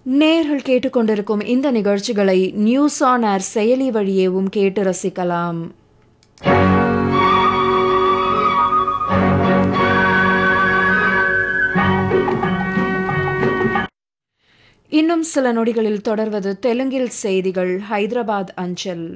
நேர்கள் கேட்டுக்கொண்டிருக்கும் இந்த நிகழ்ச்சிகளை நியூஸ் ஆன் ஏர் செயலி வழியேவும் கேட்டு ரசிக்கலாம் இன்னும் சில நொடிகளில் தொடர்வது தெலுங்கில் செய்திகள் ஹைதராபாத் அஞ்சல்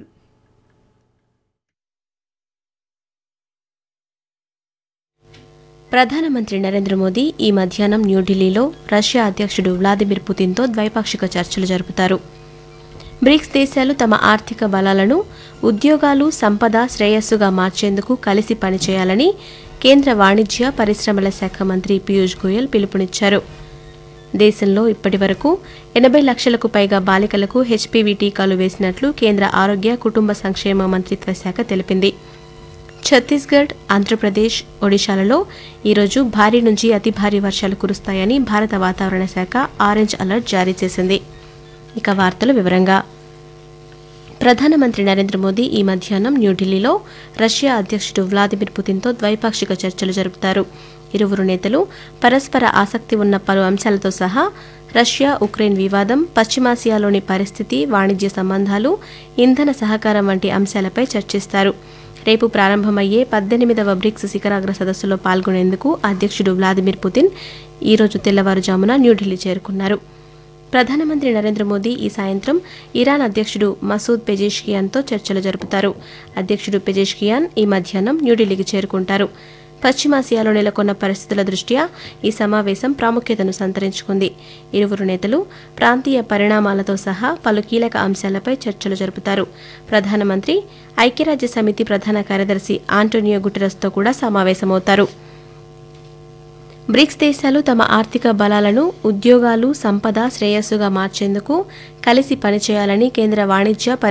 ప్రధానమంత్రి నరేంద్ర మోదీ ఈ మధ్యాహ్నం న్యూఢిల్లీలో రష్యా అధ్యక్షుడు వ్లాదిమిర్ పుతిన్తో ద్వైపాక్షిక చర్చలు జరుపుతారు బ్రిక్స్ దేశాలు తమ ఆర్థిక బలాలను ఉద్యోగాలు సంపద శ్రేయస్సుగా మార్చేందుకు కలిసి పనిచేయాలని కేంద్ర వాణిజ్య పరిశ్రమల శాఖ మంత్రి పీయూష్ గోయల్ పిలుపునిచ్చారు దేశంలో ఇప్పటివరకు ఎనభై లక్షలకు పైగా బాలికలకు హెచ్పీవీ టీకాలు వేసినట్లు కేంద్ర ఆరోగ్య కుటుంబ సంక్షేమ మంత్రిత్వ శాఖ తెలిపింది ఛత్తీస్గఢ్ ఆంధ్రప్రదేశ్ ఒడిశాలలో ఈరోజు భారీ నుంచి అతి భారీ వర్షాలు కురుస్తాయని భారత వాతావరణ శాఖ ఆరెంజ్ అలర్ట్ జారీ చేసింది ఇక వార్తలు వివరంగా ప్రధానమంత్రి నరేంద్ర మోదీ ఈ మధ్యాహ్నం న్యూఢిల్లీలో రష్యా అధ్యక్షుడు వ్లాదిమిర్ పుతిన్తో ద్వైపాక్షిక చర్చలు జరుపుతారు ఇరువురు నేతలు పరస్పర ఆసక్తి ఉన్న పలు అంశాలతో సహా రష్యా ఉక్రెయిన్ వివాదం పశ్చిమాసియాలోని పరిస్థితి వాణిజ్య సంబంధాలు ఇంధన సహకారం వంటి అంశాలపై చర్చిస్తారు రేపు ప్రారంభమయ్యే పద్దెనిమిదవ బ్రిక్స్ శిఖరాగ్ర సదస్సులో పాల్గొనేందుకు అధ్యక్షుడు వ్లాదిమిర్ పుతిన్ ఈరోజు తెల్లవారుజామున న్యూఢిల్లీ చేరుకున్నారు ప్రధానమంత్రి నరేంద్ర మోదీ ఈ సాయంత్రం ఇరాన్ అధ్యక్షుడు మసూద్ పెజేష్కియాన్తో చర్చలు జరుపుతారు అధ్యక్షుడు పెజేష్కియాన్ ఈ మధ్యాహ్నం న్యూఢిల్లీకి చేరుకుంటారు పశ్చిమాసియాలో నెలకొన్న పరిస్థితుల దృష్ట్యా ఈ సమావేశం ప్రాముఖ్యతను సంతరించుకుంది ఇరువురు నేతలు ప్రాంతీయ పరిణామాలతో సహా పలు కీలక అంశాలపై చర్చలు జరుపుతారు ప్రధానమంత్రి ఐక్యరాజ్య సమితి ప్రధాన కార్యదర్శి ఆంటోనియో గుటెరస్తో కూడా సమావేశమవుతారు బ్రిక్స్ దేశాలు తమ ఆర్థిక బలాలను ఉద్యోగాలు సంపద శ్రేయస్సుగా మార్చేందుకు కలిసి పనిచేయాలని కేంద్ర వాణిజ్య